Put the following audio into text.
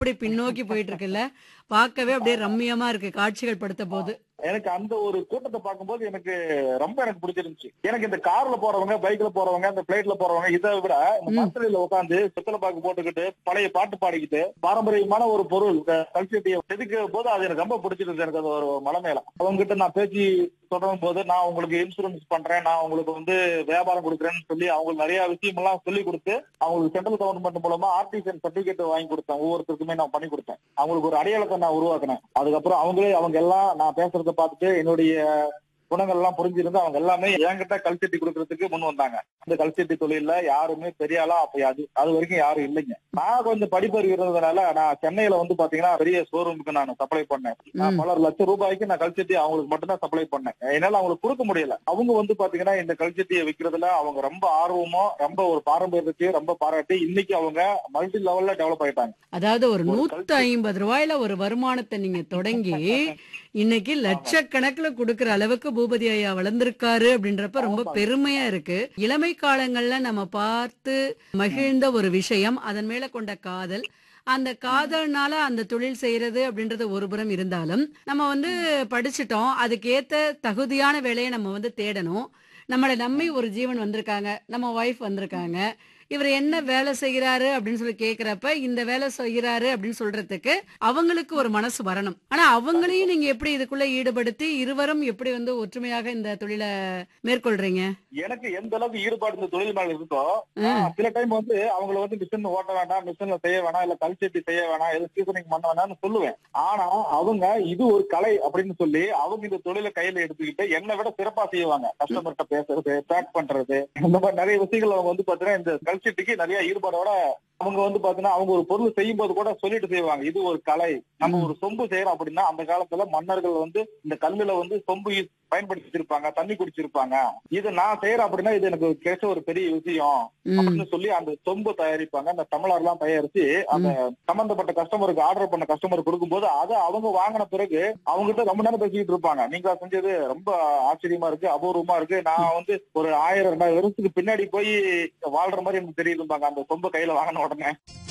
அப்படி பின்னோக்கி போயிட்டு இருக்குல்ல பார்க்கவே அப்படியே ரம்மியமா இருக்கு காட்சிகள் படுத்த போது எனக்கு அந்த ஒரு கூட்டத்தை பார்க்கும்போது எனக்கு ரொம்ப எனக்கு பிடிச்சிருந்துச்சு எனக்கு இந்த கார்ல போறவங்க பைக்ல போறவங்க இந்த பிளைட்ல போறவங்க இதை விட இந்த ம். மரத்தடியில உட்காந்து சித்தல பாக்கு போட்டுக்கிட்டு பழைய பாட்டு பாடிக்கிட்டு பாரம்பரியமான ஒரு பொருள் கல்ச்சரிட்டியை செதுக்க போது அது எனக்கு ரொம்ப பிடிச்சிருந்துச்சு எனக்கு அது ஒரு மலை மேல அவங்க கிட்ட நான் பேச்சு தொடரும் போது நான் உங்களுக்கு இன்சூரன்ஸ் பண்றேன் நான் உங்களுக்கு வந்து வியாபாரம் கொடுக்குறேன்னு சொல்லி அவங்களுக்கு நிறைய விஷயம் எல்லாம் சொல்லி கொடுத்து அவங்களுக்கு சென்ட்ரல் கவர்மெண்ட் மூலமா ஆர்டிசன் சர்டிபிகேட் வாங்கி கொடுத்தேன் ஒவ்வொருத்தருக்குமே நான் பண்ணி கொடுத்தேன் அவங்களுக்கு ஒரு அடையாளத்தை நான் உருவாக்கினேன் அதுக்கப்புறம் அவங்களே அவங்க எல்லாம் நான் பேசுறத பார்த்துட்டு என்னுடைய குணங்கள் எல்லாம் புரிஞ்சிருந்து அவங்க எல்லாமே என்கிட்ட கல்ச்சட்டி கொடுக்கறதுக்கு முன் வந்தாங்க இந்த கல்ச்சட்டி தொழில்ல யாருமே பெரிய ஆளா அப்ப அது அது வரைக்கும் யாரும் இல்லைங்க நான் கொஞ்சம் படிப்பறிவு இருந்ததுனால நான் சென்னையில வந்து பாத்தீங்கன்னா பெரிய ஷோரூமுக்கு நான் சப்ளை பண்ணேன் நான் ம். பல லட்சம் ரூபாய்க்கு நான் கல்ச்சட்டி அவங்களுக்கு மட்டும்தான் சப்ளை பண்ணேன் என்னால அவங்களுக்கு கொடுக்க முடியல அவங்க வந்து பாத்தீங்கன்னா இந்த கல்ச்சட்டியை விக்கிறதுல அவங்க ரொம்ப ஆர்வமா ரொம்ப ஒரு பாரம்பரியத்தை ரொம்ப பாராட்டி இன்னைக்கு அவங்க மல்டி லெவல்ல டெவலப் ஆயிட்டாங்க அதாவது ஒரு ஒரு நூத்தி ஐம்பது ரூபாயில ஒரு வருமானத்தை நீங்க தொடங்கி இன்னைக்கு லட்சக்கணக்குல கொடுக்கிற அளவுக்கு பூபதி ஐயா வளர்ந்திருக்காரு அப்படின்றப்ப ரொம்ப ஆமாங்க. பெருமையா இருக்கு இளமை காலங்கள்ல நம்ம பார்த்து மகிழ்ந்த ஒரு விஷயம் அதன் மேல கொண்ட காதல் அந்த காதல்னால அந்த தொழில் செய்யறது அப்படின்றது ஒரு புறம் இருந்தாலும் நம்ம வந்து படிச்சிட்டோம் அதுக்கு ஏத்த தகுதியான வேலையை நம்ம வந்து தேடணும் நம்மளை நம்பி ஒரு ஜீவன் வந்திருக்காங்க நம்ம ஒய்ஃப் வந்திருக்காங்க இவர் என்ன வேலை செய்கிறாரு அப்படின்னு சொல்லி கேக்குறப்ப இந்த வேலை செய்கிறாரு அப்படின்னு சொல்றதுக்கு அவங்களுக்கு ஒரு மனசு வரணும் ஆனா அவங்களையும் நீங்க எப்படி இதுக்குள்ள ஈடுபடுத்தி இருவரும் எப்படி வந்து ஒற்றுமையாக இந்த தொழிலை மேற்கொள்றீங்க எனக்கு எந்த அளவுக்கு ஈடுபாடு இந்த தொழில் மேல இருக்கோ நான் சில டைம் வந்து அவங்கள வந்து மிஷின் ஓட்ட வேண்டாம் மிஷின்ல செய்ய வேணாம் இல்ல கல்ச்சட்டி செய்ய வேணாம் எது சீசனிங் பண்ண வேணாம்னு சொல்லுவேன் ஆனா அவங்க இது ஒரு கலை அப்படின்னு சொல்லி அவங்க இந்த தொழிலை கையில எடுத்துக்கிட்டு என்னை விட சிறப்பா செய்வாங்க கஸ்டமர்கிட்ட பேசுறது பேக் பண்றது இந்த மாதிரி நிறைய விஷயங்கள் அவங்க வந்து பாத்தீங்கன்னா இந்த கல்ச்சட்டிக்கு நிறைய ஈடுபாடோட அவங்க வந்து பாத்தீங்கன்னா அவங்க ஒரு பொருள் செய்யும் போது கூட சொல்லிட்டு செய்வாங்க இது ஒரு கலை நம்ம ம். ஒரு சொம்பு செய்யறோம் அப்படின்னா அந்த காலத்துல மன்னர்கள் வந்து இந்த கல்லுல வந்து சொம்பு use- பயன்படுத்திருப்பாங்க தண்ணி குடிச்சிருப்பாங்க இது நான் செய்யறேன் அப்படின்னா இது எனக்கு கிடைச்ச ஒரு பெரிய விஷயம் ம், அப்படின்னு சொல்லி அந்த சொம்பு தயாரிப்பாங்க அந்த டம்ளர் எல்லாம் தயாரிச்சு அந்த சம்பந்தப்பட்ட கஸ்டமருக்கு ஆர்டர் பண்ண கஸ்டமர் கொடுக்கும்போது அதை அவங்க வாங்கின பிறகு அவங்க கிட்ட ரொம்ப நேரம் பேசிக்கிட்டு இருப்பாங்க நீங்க செஞ்சது ரொம்ப ஆச்சரியமா இருக்கு அபூர்வமா இருக்கு நான் வந்து ஒரு ஆயிரம் ரெண்டாயிரம் வருஷத்துக்கு பின்னாடி போய் வாழ்ற மாதிரி எனக்கு தெரியுதும்பாங்க அந்த சொம்பு கையில வாங்கின உடனே